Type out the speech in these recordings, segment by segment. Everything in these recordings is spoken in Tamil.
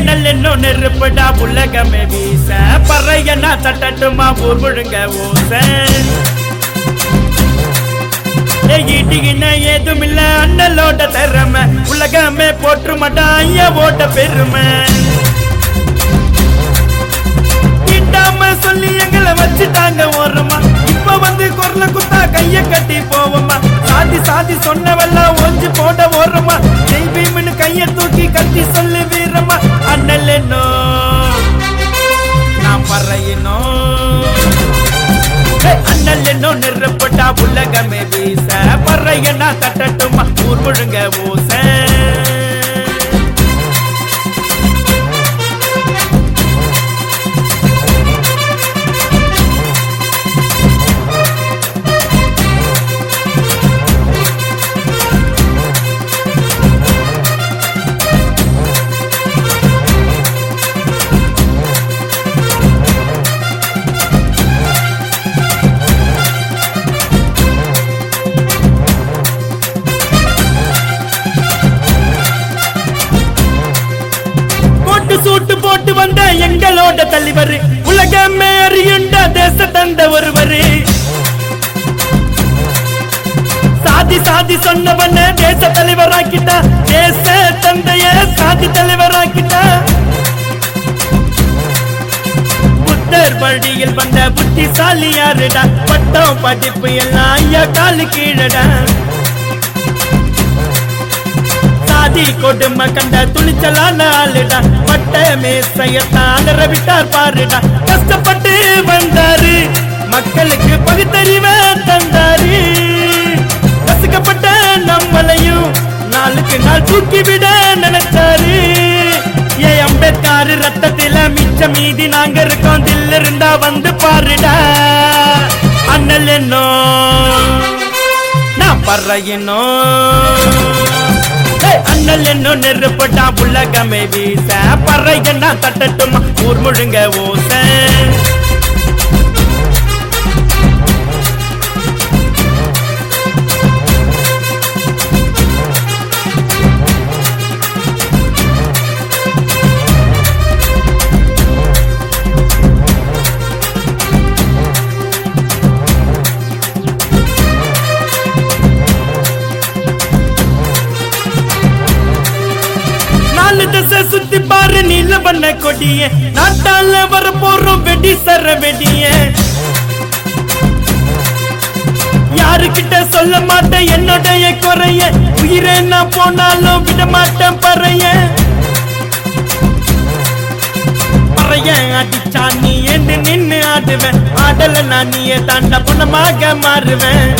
அண்ணல் இன்னும் நெருப்புடா உலகமே வீச பறையனா தட்டட்டுமா ஊர் முழுங்க ஊச ஈட்டிகின ஏதும் இல்ல அண்ணலோட திறமை உலகமே போற்று மாட்டா ஐயாவோட பெருமை கிட்டாம சொல்லி எங்களை வச்சுட்டாங்க ஓரமா இப்ப வந்து குரல குத்தா கைய கட்டி போவோமா சாதி சாதி சொன்னவெல்லாம் ஒஞ்சு போட ஓரமா தெய்வீம்னு கைய தூக்கி கட்டி சொல்லு வீரமா அண்ணல் என்னோ நான் பறையினோ அண்ணல் என்னோ நிறுப்பட்டா உலகமே வீச பறையனா தட்டட்டுமா ஊர் முழுங்க ஊச போட்டு சூட்டு போட்டு வந்த எங்களோட தலைவர் உலகமே அறியுண்ட தேச தந்த ஒருவர் சாதி சாதி சொன்னவன தேச தலைவராக்கிட்டா தேச தந்தைய சாதி தலைவராக்கிட்டா புத்தர் வழியில் வந்த புத்திசாலி யாருடா பட்டம் படிப்பு எல்லாம் ஐயா காலு கீழடா சாதி கொடுமை கண்ட துணிச்சலான ஆளுடா பட்ட மேசையத்தான் விட்டார் பாருடா கஷ்டப்பட்டு வந்தாரு மக்களுக்கு பகுத்தறிவை தந்தாரு கசுக்கப்பட்ட நம்மளையும் நாளுக்கு நாள் தூக்கி விட நினைச்சாரு ஏ அம்பேத்கர் ரத்தத்தில மிச்ச மீதி நாங்க இருக்கோம் தில் இருந்தா வந்து பாருடா அண்ணல் என்னோ நான் பறையினோ அண்ணல் என்னும் நெருப்பட்டா உலகமே வீச பறையன்னா தட்டட்டுமா ஊர் முழுங்க ஓச நாலு திசை சுத்தி பாரு நீல பண்ண கொடிய நாட்டால வர போறோம் வெடி சர வெடிய யாருக்கிட்ட சொல்ல மாட்டேன் என்னுடைய குறைய உயிரை நான் போனாலும் விட மாட்டேன் பறைய பறைய அடிச்சா நீ என்று நின்னு ஆடுவேன் ஆடல நான் நீயே தாண்ட பொண்ணமாக மாறுவேன்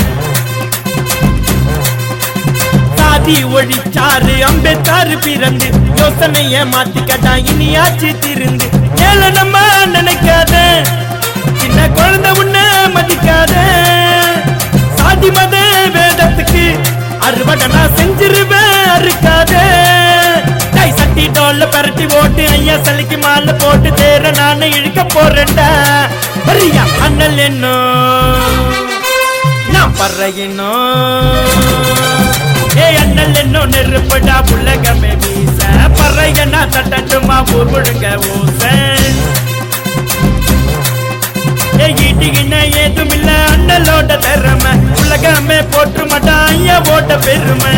சாதி ஒழிச்சாரு அம்பேத்கர் பிறந்து யோசனைய மாத்திக்கட்டா இனியாச்சு திருந்து ஏழை நம்ம நினைக்காத சின்ன குழந்தை உன்ன மதிக்காத சாதி மத வேதத்துக்கு அறுவடை நான் செஞ்சிருவேன் அறுக்காத கை சட்டி டோல்ல பரட்டி ஓட்டு ஐயா சலிக்கு மாலை போட்டு தேர நானே இழுக்க போறேன்டா வரியா அண்ணல் என்னோ நான் பறையினோ ஏ அண்ணல் என்னோ நெருப்படா உலகமே வீச பறையனா தட்டட்டுமா ஊர் முழுங்க ஊச ஏ ஈட்டிகின ஏதும் இல்ல அண்ணலோட திறமை உலகமே போற்று மாட்டா ஐயாவோட பெருமை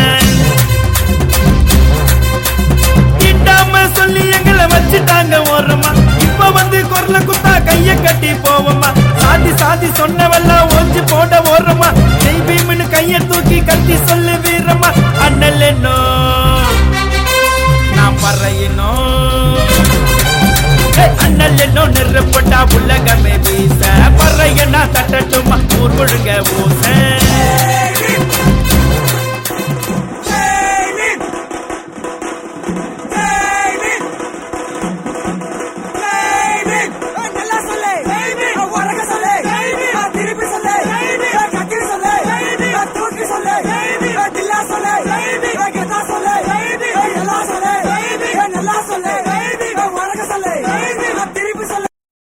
கிட்டாம சொல்லி எங்களை வச்சுட்டாங்க ஓரமா இப்ப வந்து குரல குத்தா கைய கட்டி போவோமா சாதி சாதி சொன்னவெல்லாம் ஒஞ்சு போட ஓரமா தெய்வீம்னு கைய தூக்கி கட்டி சொல்லு வீரமா அண்ணல் என்னோ நான் பறையினோ அண்ணல் என்னோ நெருப்பட்டா உலகமே வீச பறையனா தட்டட்டுமா ஊர் முழுங்க ஊச நல்லா சொல்லு உரக சொல்லு திருப்பி சொல்லு கத்திரி சொல்லு தூக்கி சொல்லு தில்லா சொல்லு